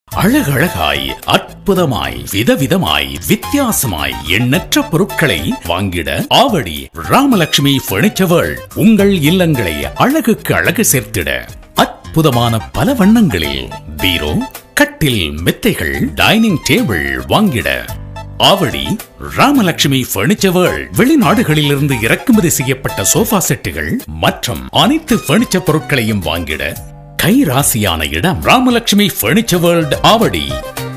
அழகழகாய் அற்புதமாய் விதவிதமாய் வித்தியாசமாய் எண்ணற்ற பொருட்களை வாங்கிட ஆவடி ராமலட்சுமி பர்னிச்சர் வேர்ல்ட் உங்கள் இல்லங்களை அழகுக்கு அழகு சேர்த்திட அற்புதமான பல வண்ணங்களில் பீரோ கட்டில் மெத்தைகள் டைனிங் டேபிள் வாங்கிட ஆவடி ராமலட்சுமி பர்னிச்சர் வேர்ல்ட் வெளிநாடுகளிலிருந்து இறக்குமதி செய்யப்பட்ட சோஃபா செட்டுகள் மற்றும் அனைத்து பர்னிச்சர் பொருட்களையும் வாங்கிட கைராசியான இடம் ராமலட்சுமி பர்னிச்சர் வேர்ல்ட் ஆவடி